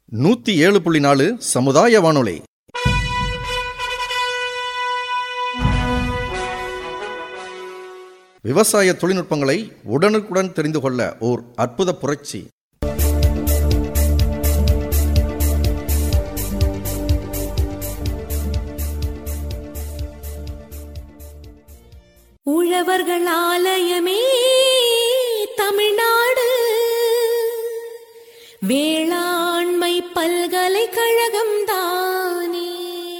நூத்தி ஏழு புள்ளி நாலு சமுதாய வானொலி விவசாய தொழில்நுட்பங்களை உடனுக்குடன் தெரிந்து கொள்ள ஓர் அற்புத புரட்சி உழவர்கள் ஆலயமே தமிழ்நாடு வேளாண்மை பல்கலைக்கழகம் தானே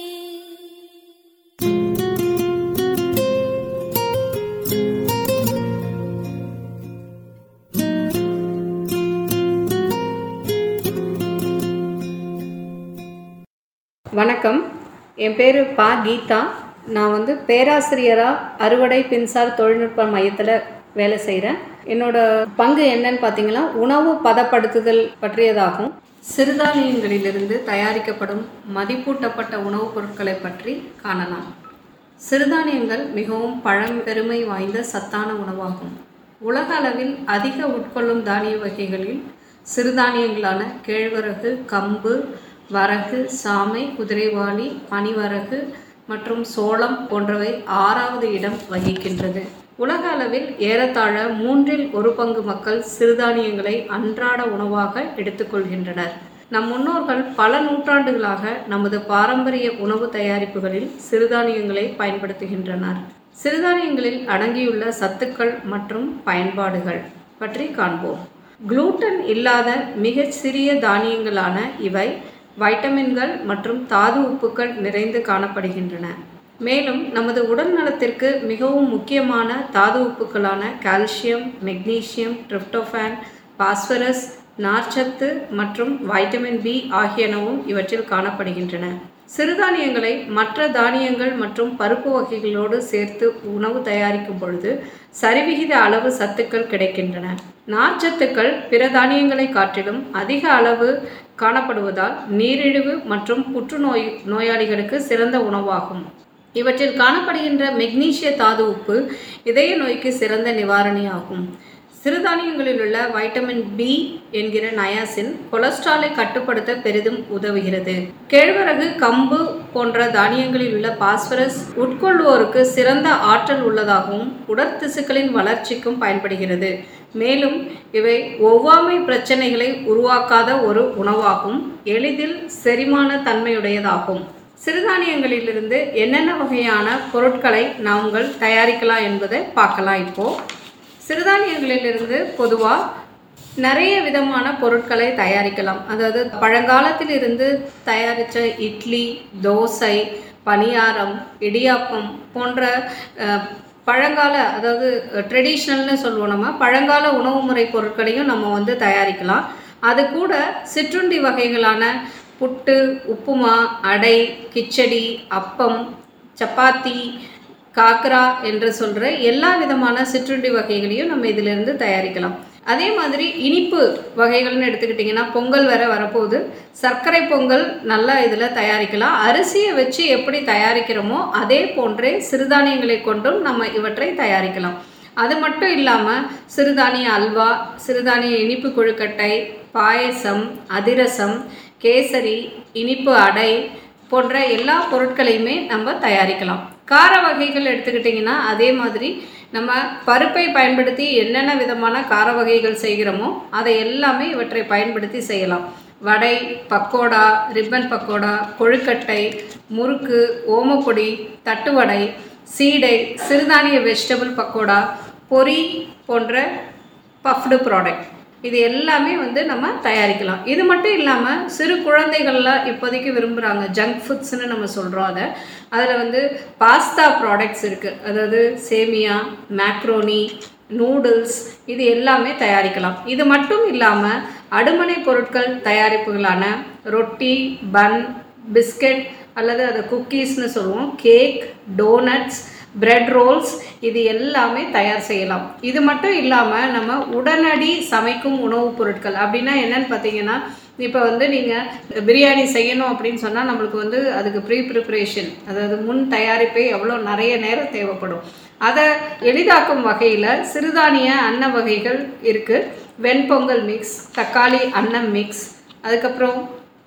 வணக்கம் என் பேர் பா கீதா நான் வந்து பேராசிரியராக அறுவடை மின்சார தொழில்நுட்ப மையத்தில் வேலை செய்கிறேன் என்னோட பங்கு என்னன்னு பார்த்தீங்கன்னா உணவு பதப்படுத்துதல் பற்றியதாகும் சிறுதானியங்களிலிருந்து தயாரிக்கப்படும் மதிப்பூட்டப்பட்ட உணவுப் பொருட்களை பற்றி காணலாம் சிறுதானியங்கள் மிகவும் பழம்பெருமை வாய்ந்த சத்தான உணவாகும் உலக அளவில் அதிக உட்கொள்ளும் தானிய வகைகளில் சிறுதானியங்களான கேழ்வரகு கம்பு வரகு சாமை குதிரைவாளி பனிவரகு மற்றும் சோளம் போன்றவை ஆறாவது இடம் வகிக்கின்றது உலக அளவில் ஏறத்தாழ மூன்றில் ஒரு பங்கு மக்கள் சிறுதானியங்களை அன்றாட உணவாக எடுத்துக்கொள்கின்றனர் நம் முன்னோர்கள் பல நூற்றாண்டுகளாக நமது பாரம்பரிய உணவு தயாரிப்புகளில் சிறுதானியங்களை பயன்படுத்துகின்றனர் சிறுதானியங்களில் அடங்கியுள்ள சத்துக்கள் மற்றும் பயன்பாடுகள் பற்றி காண்போம் குளூட்டன் இல்லாத மிகச் சிறிய தானியங்களான இவை வைட்டமின்கள் மற்றும் தாது உப்புக்கள் நிறைந்து காணப்படுகின்றன மேலும் நமது உடல் நலத்திற்கு மிகவும் முக்கியமான தாது உப்புக்களான கால்சியம் மெக்னீசியம் ட்ரிப்டோஃபான் பாஸ்பரஸ் நார்ச்சத்து மற்றும் வைட்டமின் பி ஆகியனவும் இவற்றில் காணப்படுகின்றன சிறுதானியங்களை மற்ற தானியங்கள் மற்றும் பருப்பு வகைகளோடு சேர்த்து உணவு தயாரிக்கும் பொழுது சரிவிகித அளவு சத்துக்கள் கிடைக்கின்றன நார்ச்சத்துக்கள் பிற தானியங்களை காட்டிலும் அதிக அளவு காணப்படுவதால் நீரிழிவு மற்றும் புற்றுநோய் நோயாளிகளுக்கு சிறந்த உணவாகும் இவற்றில் காணப்படுகின்ற மெக்னீசிய தாது உப்பு இதய நோய்க்கு சிறந்த நிவாரணியாகும் சிறுதானியங்களில் உள்ள வைட்டமின் பி என்கிற நயாசின் கொலஸ்ட்ராலை கட்டுப்படுத்த பெரிதும் உதவுகிறது கேழ்வரகு கம்பு போன்ற தானியங்களில் உள்ள பாஸ்பரஸ் உட்கொள்வோருக்கு சிறந்த ஆற்றல் உள்ளதாகவும் உடற்திசுக்களின் வளர்ச்சிக்கும் பயன்படுகிறது மேலும் இவை ஒவ்வாமை பிரச்சனைகளை உருவாக்காத ஒரு உணவாகும் எளிதில் செரிமான தன்மையுடையதாகும் சிறுதானியங்களிலிருந்து என்னென்ன வகையான பொருட்களை நாங்கள் தயாரிக்கலாம் என்பதை பார்க்கலாம் இப்போது சிறுதானியங்களிலிருந்து பொதுவாக நிறைய விதமான பொருட்களை தயாரிக்கலாம் அதாவது பழங்காலத்தில் இருந்து தயாரித்த இட்லி தோசை பணியாரம் இடியாப்பம் போன்ற அஹ், பழங்கால அதாவது ட்ரெடிஷ்னல்னு சொல்லுவோம் நம்ம பழங்கால உணவு முறை பொருட்களையும் நம்ம வந்து தயாரிக்கலாம் அது கூட சிற்றுண்டி வகைகளான புட்டு உப்புமா அடை கிச்சடி அப்பம் சப்பாத்தி காக்ரா என்று சொல்கிற எல்லா விதமான சிற்றுண்டி வகைகளையும் நம்ம இதிலிருந்து தயாரிக்கலாம் அதே மாதிரி இனிப்பு வகைகள்னு எடுத்துக்கிட்டிங்கன்னா பொங்கல் வேற வரப்போகுது சர்க்கரை பொங்கல் நல்லா இதில் தயாரிக்கலாம் அரிசியை வச்சு எப்படி தயாரிக்கிறோமோ அதே போன்றே சிறுதானியங்களை கொண்டும் நம்ம இவற்றை தயாரிக்கலாம் அது மட்டும் இல்லாமல் சிறுதானிய அல்வா சிறுதானிய இனிப்பு கொழுக்கட்டை பாயசம் அதிரசம் கேசரி இனிப்பு அடை போன்ற எல்லா பொருட்களையுமே நம்ம தயாரிக்கலாம் கார வகைகள் எடுத்துக்கிட்டிங்கன்னா அதே மாதிரி நம்ம பருப்பை பயன்படுத்தி என்னென்ன விதமான கார வகைகள் செய்கிறோமோ அதை எல்லாமே இவற்றை பயன்படுத்தி செய்யலாம் வடை பக்கோடா ரிப்பன் பக்கோடா கொழுக்கட்டை முறுக்கு ஓமப்பொடி தட்டுவடை சீடை சிறுதானிய வெஜிடபிள் பக்கோடா பொரி போன்ற பஃப்டு ப்ராடக்ட் இது எல்லாமே வந்து நம்ம தயாரிக்கலாம் இது மட்டும் இல்லாமல் சிறு குழந்தைகள்லாம் இப்போதைக்கு விரும்புகிறாங்க ஜங்க் ஃபுட்ஸ்னு நம்ம சொல்கிறோம் அதை அதில் வந்து பாஸ்தா ப்ராடக்ட்ஸ் இருக்குது அதாவது சேமியா மேக்ரோனி நூடுல்ஸ் இது எல்லாமே தயாரிக்கலாம் இது மட்டும் இல்லாமல் அடுமனை பொருட்கள் தயாரிப்புகளான ரொட்டி பன் பிஸ்கட் அல்லது அதை குக்கீஸ்னு சொல்லுவோம் கேக் டோனட்ஸ் பிரெட் ரோல்ஸ் இது எல்லாமே தயார் செய்யலாம் இது மட்டும் இல்லாமல் நம்ம உடனடி சமைக்கும் உணவுப் பொருட்கள் அப்படின்னா என்னன்னு பார்த்தீங்கன்னா இப்போ வந்து நீங்கள் பிரியாணி செய்யணும் அப்படின்னு சொன்னால் நம்மளுக்கு வந்து அதுக்கு ப்ரீ ப்ரிப்பரேஷன் அதாவது முன் தயாரிப்பே எவ்வளோ நிறைய நேரம் தேவைப்படும் அதை எளிதாக்கும் வகையில் சிறுதானிய அன்ன வகைகள் இருக்குது வெண்பொங்கல் மிக்ஸ் தக்காளி அன்னம் மிக்ஸ் அதுக்கப்புறம்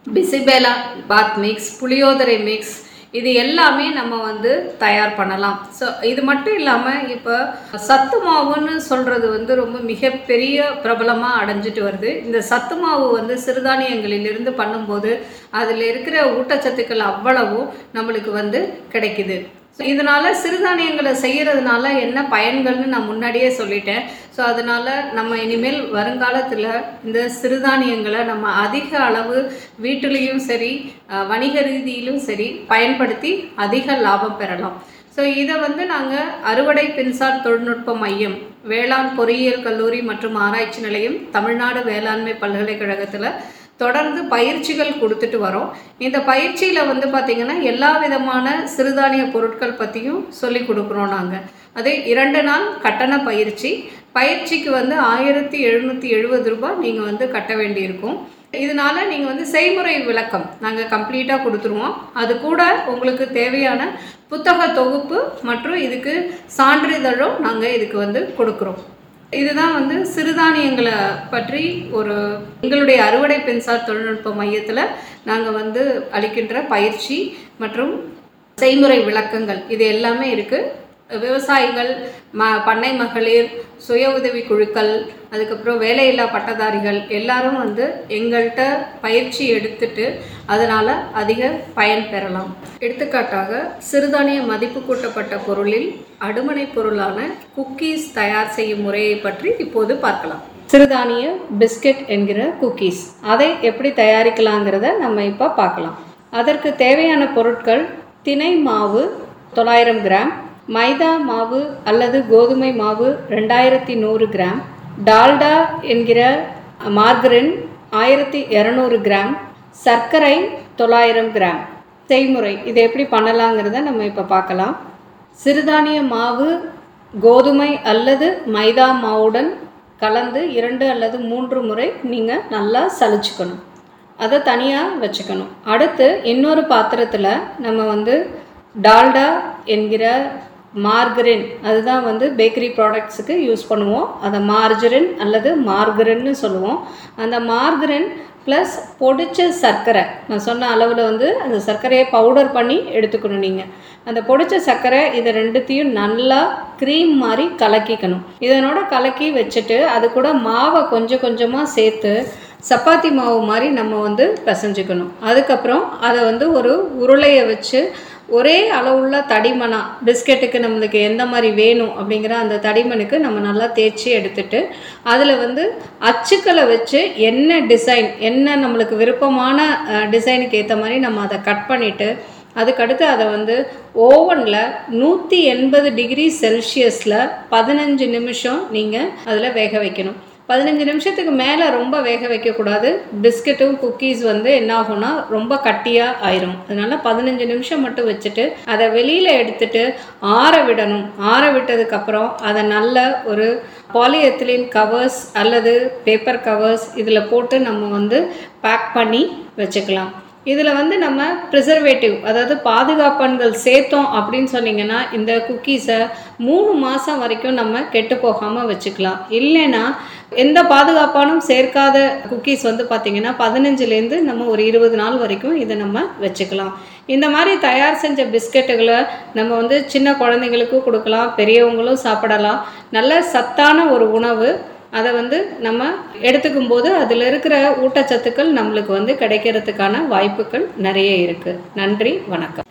பிசிபேலா பாத் மிக்ஸ் புளியோதரை மிக்ஸ் இது எல்லாமே நம்ம வந்து தயார் பண்ணலாம் ஸோ இது மட்டும் இல்லாமல் இப்போ சத்து மாவுன்னு சொல்கிறது வந்து ரொம்ப மிகப்பெரிய பிரபலமாக அடைஞ்சிட்டு வருது இந்த சத்து மாவு வந்து சிறுதானியங்களிலிருந்து பண்ணும்போது அதில் இருக்கிற ஊட்டச்சத்துக்கள் அவ்வளவும் நம்மளுக்கு வந்து கிடைக்குது ஸோ இதனால் சிறுதானியங்களை செய்கிறதுனால என்ன பயன்கள்னு நான் முன்னாடியே சொல்லிட்டேன் ஸோ அதனால் நம்ம இனிமேல் வருங்காலத்தில் இந்த சிறுதானியங்களை நம்ம அதிக அளவு வீட்டிலையும் சரி அஹ், வணிக ரீதியிலும் சரி பயன்படுத்தி அதிக லாபம் பெறலாம் ஸோ இதை வந்து நாங்கள் அறுவடை மின்சார் தொழில்நுட்ப மையம் வேளாண் பொறியியல் கல்லூரி மற்றும் ஆராய்ச்சி நிலையம் தமிழ்நாடு வேளாண்மை பல்கலைக்கழகத்தில் தொடர்ந்து பயிற்சிகள் கொடுத்துட்டு வரோம் இந்த பயிற்சியில் வந்து பார்த்திங்கன்னா எல்லா விதமான சிறுதானிய பொருட்கள் பற்றியும் சொல்லி கொடுக்குறோம் நாங்கள் அது இரண்டு நாள் கட்டண பயிற்சி பயிற்சிக்கு வந்து ஆயிரத்தி எழுநூற்றி எழுபது ரூபாய் நீங்கள் வந்து கட்ட வேண்டியிருக்கும் இதனால நீங்கள் வந்து செய்முறை விளக்கம் நாங்கள் கம்ப்ளீட்டாக கொடுத்துருவோம் அது கூட உங்களுக்கு தேவையான புத்தக தொகுப்பு மற்றும் இதுக்கு சான்றிதழும் நாங்கள் இதுக்கு வந்து கொடுக்குறோம் இதுதான் வந்து சிறுதானியங்களை பற்றி ஒரு எங்களுடைய அறுவடை பென்சார் தொழில்நுட்ப மையத்தில் நாங்கள் வந்து அளிக்கின்ற பயிற்சி மற்றும் செய்முறை விளக்கங்கள் இது எல்லாமே இருக்குது விவசாயிகள் ம பண்ணை மகளிர் சுய உதவி குழுக்கள் அதுக்கப்புறம் வேலையில்லா பட்டதாரிகள் எல்லாரும் வந்து எங்கள்கிட்ட பயிற்சி எடுத்துட்டு அதனால் அதிக பயன் பெறலாம் எடுத்துக்காட்டாக சிறுதானிய மதிப்பு கூட்டப்பட்ட பொருளில் அடுமனை பொருளான குக்கீஸ் தயார் செய்யும் முறையை பற்றி இப்போது பார்க்கலாம் சிறுதானிய பிஸ்கட் என்கிற குக்கீஸ் அதை எப்படி தயாரிக்கலாங்கிறத நம்ம இப்போ பார்க்கலாம் அதற்கு தேவையான பொருட்கள் தினை மாவு தொள்ளாயிரம் கிராம் மைதா மாவு அல்லது கோதுமை மாவு ரெண்டாயிரத்தி நூறு கிராம் டால்டா என்கிற மார்கரின் ஆயிரத்தி இரநூறு கிராம் சர்க்கரை தொள்ளாயிரம் கிராம் செய்முறை இதை எப்படி பண்ணலாங்கிறத நம்ம இப்போ பார்க்கலாம் சிறுதானிய மாவு கோதுமை அல்லது மைதா மாவுடன் கலந்து இரண்டு அல்லது மூன்று முறை நீங்கள் நல்லா சலிச்சுக்கணும் அதை தனியாக வச்சுக்கணும் அடுத்து இன்னொரு பாத்திரத்தில் நம்ம வந்து டால்டா என்கிற மார்கரின் அதுதான் வந்து பேக்கரி ப்ராடக்ட்ஸுக்கு யூஸ் பண்ணுவோம் அதை மார்ஜரின் அல்லது மார்கரின்னு சொல்லுவோம் அந்த மார்கரின் ப்ளஸ் பொடிச்ச சர்க்கரை நான் சொன்ன அளவில் வந்து அந்த சர்க்கரையை பவுடர் பண்ணி எடுத்துக்கணும் நீங்கள் அந்த பொடிச்ச சர்க்கரை இதை ரெண்டுத்தையும் நல்லா க்ரீம் மாதிரி கலக்கிக்கணும் இதனோட கலக்கி வச்சுட்டு அது கூட மாவை கொஞ்சம் கொஞ்சமாக சேர்த்து சப்பாத்தி மாவு மாதிரி நம்ம வந்து பிசைஞ்சுக்கணும் அதுக்கப்புறம் அதை வந்து ஒரு உருளையை வச்சு ஒரே அளவுள்ள தடிமனா பிஸ்கெட்டுக்கு நம்மளுக்கு எந்த மாதிரி வேணும் அப்படிங்கிற அந்த தடிமனுக்கு நம்ம நல்லா தேய்ச்சி எடுத்துட்டு அதில் வந்து அச்சுக்களை வச்சு என்ன டிசைன் என்ன நம்மளுக்கு விருப்பமான டிசைனுக்கு ஏற்ற மாதிரி நம்ம அதை கட் பண்ணிவிட்டு அதுக்கடுத்து அதை வந்து ஓவனில் நூற்றி எண்பது டிகிரி செல்சியஸில் பதினஞ்சு நிமிஷம் நீங்கள் அதில் வேக வைக்கணும் பதினஞ்சு நிமிஷத்துக்கு மேலே ரொம்ப வேக வைக்கக்கூடாது பிஸ்கட்டும் குக்கீஸ் வந்து என்ன ஆகும்னா ரொம்ப கட்டியாக ஆயிரும் அதனால பதினஞ்சு நிமிஷம் மட்டும் வச்சுட்டு அதை வெளியில் எடுத்துட்டு ஆற விடணும் ஆற விட்டதுக்கப்புறம் அதை நல்ல ஒரு பாலிஎத்திலின் கவர்ஸ் அல்லது பேப்பர் கவர்ஸ் இதில் போட்டு நம்ம வந்து பேக் பண்ணி வச்சுக்கலாம் இதில் வந்து நம்ம ப்ரிசர்வேட்டிவ் அதாவது பாதுகாப்பன்கள் சேர்த்தோம் அப்படின்னு சொன்னீங்கன்னா இந்த குக்கீஸை மூணு மாதம் வரைக்கும் நம்ம கெட்டு போகாமல் வச்சுக்கலாம் இல்லைன்னா எந்த பாதுகாப்பானும் சேர்க்காத குக்கீஸ் வந்து பார்த்திங்கன்னா பதினஞ்சுலேருந்து நம்ம ஒரு இருபது நாள் வரைக்கும் இதை நம்ம வச்சுக்கலாம் இந்த மாதிரி தயார் செஞ்ச பிஸ்கெட்டுகளை நம்ம வந்து சின்ன குழந்தைங்களுக்கும் கொடுக்கலாம் பெரியவங்களும் சாப்பிடலாம் நல்ல சத்தான ஒரு உணவு அதை வந்து நம்ம எடுத்துக்கும் போது அதில் இருக்கிற ஊட்டச்சத்துக்கள் நம்மளுக்கு வந்து கிடைக்கிறதுக்கான வாய்ப்புகள் நிறைய இருக்குது நன்றி வணக்கம்